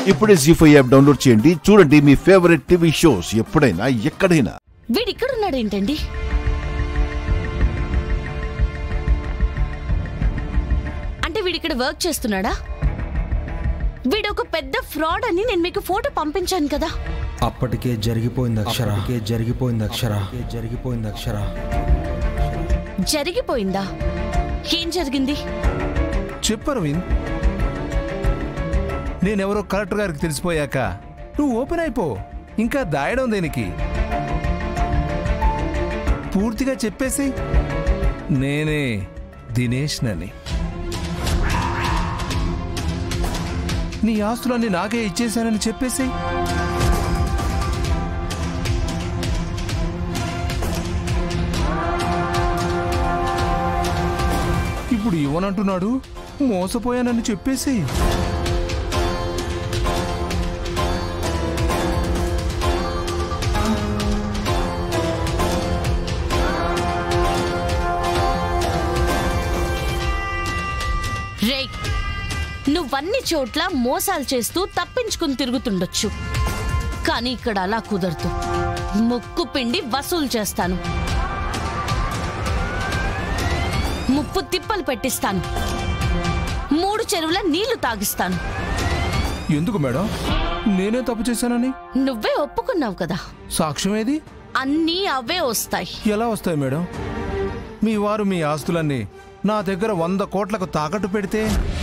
ఇప్పుడే G five app download చేయండి చూడండి మీ ఫేవరెట్ టీవీ షోస్ ఎప్పుడైనా ఎక్కడైనా వీడిక్కడున్నాడేంటండి అంటే వీడిక్కడ వర్క్ చేస్తున్నాడా వీడు ఒక పెద్ద ఫ్రాడ్ అని నేను మీకు ఫోటో పంపించాను కదా అప్పటికే జరిగిపోయింది అక్షర అప్పటికే జరిగిపోయింది అక్షర జరిగిపోయింది అక్షర జరిగిపోయిందా ఏం జరిగింది చెప్పు అరవింద్ నేనెవరో కలెక్టర్ గారికి తెలిసిపోయాక నువ్వు ఓపెన్ అయిపో ఇంకా దాయడం దేనికి పూర్తిగా చెప్పేసి నేనే దినేష్ నని నీ ఆస్తులన్నీ నాకే ఇచ్చేశానని చెప్పేసి ఇప్పుడు ఇవ్వనంటున్నాడు మోసపోయానని చెప్పేసి రే నువ్వన్ని చోట్ల మోసాలు చేస్తూ తప్పించుకుని తిరుగుతుండొచ్చు కానీ ఇక్కడ అలా కుదరదు ముక్కు పిండి వసూలు చేస్తాను ముప్పు తిప్పలు పెట్టిస్తాను మూడు చెరువుల నీళ్లు తాగిస్తాను ఎందుకు మేడం నేనే తప్పు చేశానని నువ్వే ఒప్పుకున్నావు కదా సాక్ష్యం ఏది అన్నీ అవే వస్తాయి ఎలా వస్తాయి మేడం మీ వారు మీ ఆస్తులన్నీ నా దగ్గర వంద కోట్లకు తాకట్టు పెడితే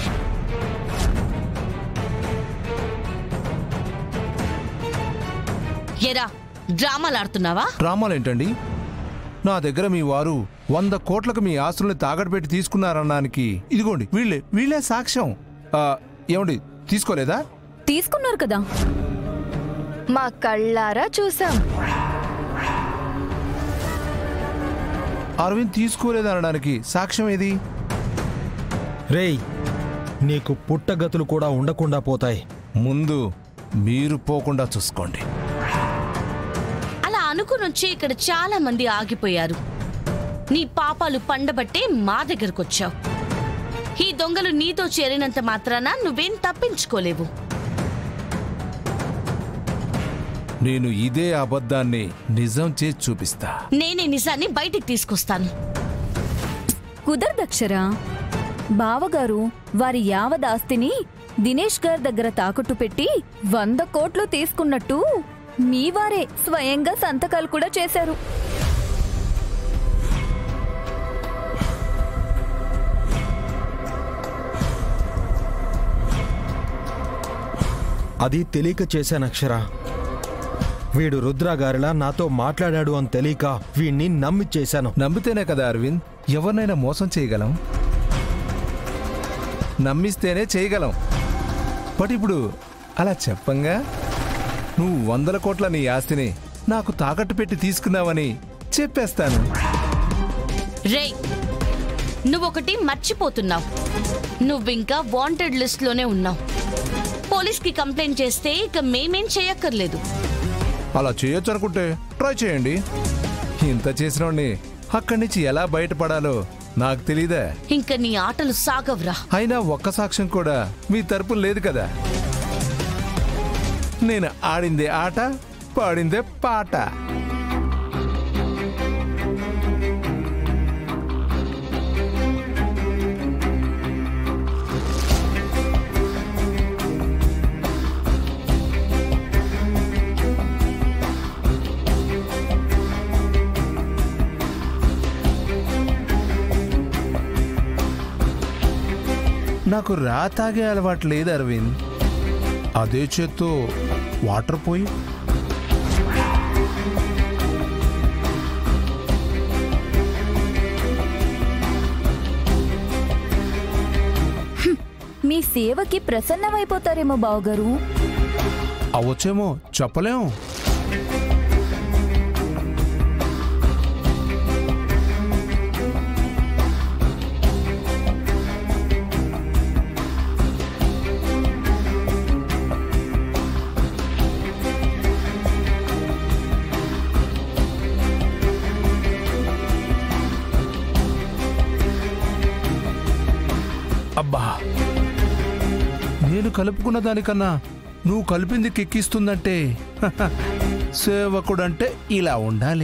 ఎరా డ్రామాలు ఆడుతున్నావా డ్రామాలు ఏంటండి నా దగ్గర మీ వారు వంద కోట్లకు మీ ఆస్తుల్ని తాకట్టు పెట్టి తీసుకున్నారనడానికి ఇదిగోండి వీళ్ళే వీళ్ళే సాక్ష్యం ఆ, ఏమండి తీసుకోలేదా తీసుకున్నారు కదా మా కళ్ళారా చూసాం అరవింద్ తీసుకోలేదనడానికి సాక్ష్యం ఏది రేయ్ నీకు పుట్టగతులు కూడా ఉండకుండా పోతాయి ముందు మీరు పోకుండా చూసుకోండి అలా అనుకుని వచ్చి ఇక్కడ చాలా మంది ఆగిపోయారు నీ పాపాలు పండబట్టే మా దగ్గరకు వచ్చావు ఈ దొంగలు నీతో చేరినంత మాత్రాన నువ్వేం తప్పించుకోలేవు నేను ఇదే అబద్ధాన్ని నిజం చేసి చూపిస్తా నేనే నిజాన్ని బయటికి తీసుకొస్తాను కుదరదక్షరా బావగారు వారి యావదాస్తిని దినేష్ గారి దగ్గర తాకట్టు పెట్టి వంద కోట్లు తీసుకున్నట్టు మీ వారే స్వయంగా సంతకాలు కూడా చేశారు అది తెలియక చేశాను అక్షర వీడు రుద్ర గారిలా నాతో మాట్లాడాడు అని తెలియక వీణ్ణి నమ్మి చేశాను నమ్మితేనే కదా అరవింద్ ఎవరినైనా మోసం చేయగలం నమ్మిస్తేనే చేయగలం బట్ ఇప్పుడు అలా చెప్పంగా నువ్వు వందల కోట్ల నీ ఆస్తిని నాకు తాకట్టు పెట్టి తీసుకున్నావని చెప్పేస్తాను రే నువ్వొకటి మర్చిపోతున్నావు నువ్వింకా వాంటెడ్ లిస్ట్ లోనే ఉన్నావు పోలీస్కి కంప్లైంట్ చేస్తే ఇక మేమేం చేయక్కర్లేదు అలా చేయొచ్చు అనుకుంటే ట్రై చేయండి ఇంత చేసినోడిని అక్కడి నుంచి ఎలా బయటపడాలో నాకు తెలీదా ఇంక నీ ఆటలు సాగవ్రా అయినా ఒక్క సాక్ష్యం కూడా మీ తరపున లేదు కదా నేను ఆడిందే ఆట పాడిందే పాట నాకు రా తాగే అలవాటు లేదు అరవింద్ అదే చేత్తో వాటర్ పోయి మీ సేవకి ప్రసన్నమైపోతారేమో బావగారు అవచ్చేమో చెప్పలేం అబ్బా నేను కలుపుకున్న దానికన్నా నువ్వు కలిపింది కిక్కిస్తుందంటే హహ, సేవకుడంటే ఇలా ఉండాలి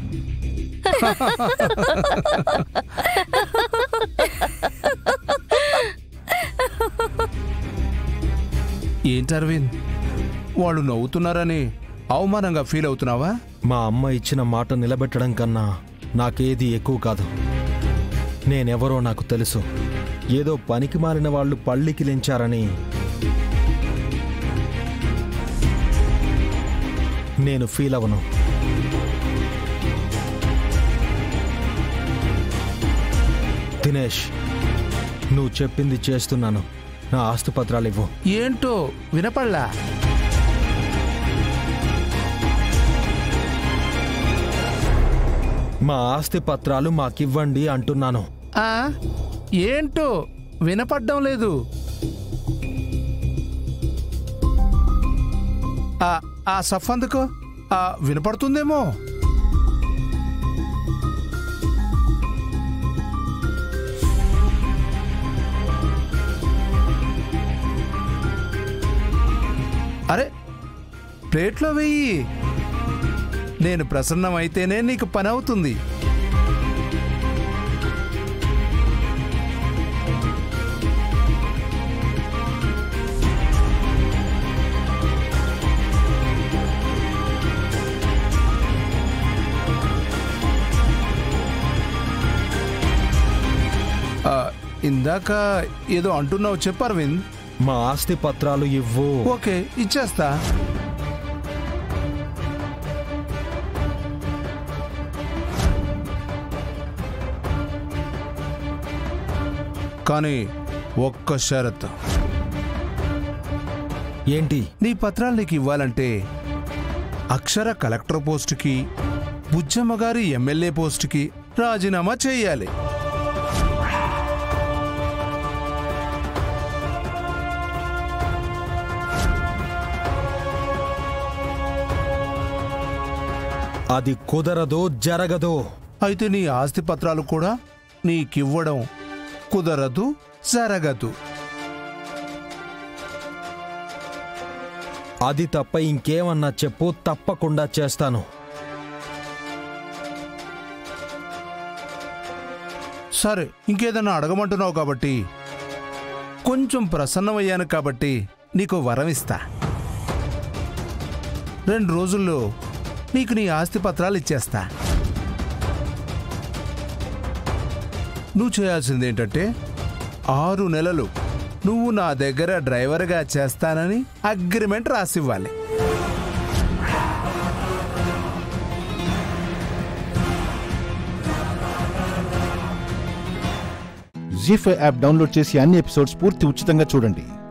ఏంటి అరవింద్ వాళ్ళు నవ్వుతున్నారని అవమానంగా ఫీల్ అవుతున్నావా మా అమ్మ ఇచ్చిన మాట నిలబెట్టడం కన్నా నాకేది ఎక్కువ కాదు నేనెవరో నాకు తెలుసు ఏదో పనికి మాలిన వాళ్ళు పళ్ళికి లించారని నేను ఫీల్ అవను దినేష్ నువ్వు చెప్పింది చేస్తున్నాను నా ఆస్తుపత్రాలు ఇవ్వు ఏంటో వినపడలా మా ఆస్తి పత్రాలు మాకివ్వండి అంటున్నాను ఆ ఏంటో వినపడ్డం లేదు ఆ, ఆ సఫ్ అందుకో ఆ, వినపడుతుందేమో అరే ప్లేట్లో వెయ్యి నేను ప్రసన్నమైతేనే నీకు పని అవుతుంది ఆ, ఇందాక ఏదో అంటున్నావు చెప్పు అరవింద్ మా ఆస్తి పత్రాలు ఇవ్వు ఓకే ఇచ్చేస్తా కానీ ఒక్క షరత్ ఏంటి నీ పత్రాలు నీకు ఇవ్వాలంటే అక్షర కలెక్టర్ పోస్టుకి బుజ్జమ్మ గారి ఎమ్మెల్యే పోస్టుకి రాజీనామా చేయాలి అది కుదరదు జరగదు అయితే నీ ఆస్తి పత్రాలు కూడా నీకివ్వడం కుదరదు జరగదు అది తప్ప ఇంకేమన్నా చెప్పు తప్పకుండా చేస్తాను సరే ఇంకేదన్నా అడగమంటున్నావు కాబట్టి కొంచెం ప్రసన్నమయ్యాను కాబట్టి నీకు వరం ఇస్తా రెండు రోజుల్లో నీకు నీ ఆస్తి పత్రాలు ఇచ్చేస్తా నువ్వు చేయాల్సింది ఏంటంటే ఆరు నెలలు నువ్వు నా దగ్గర డ్రైవర్గా చేస్తానని అగ్రిమెంట్ రాసివ్వాలి జీ ఫైవ్ యాప్ డౌన్లోడ్ చేసి అన్ని ఎపిసోడ్స్ పూర్తి ఉచితంగా చూడండి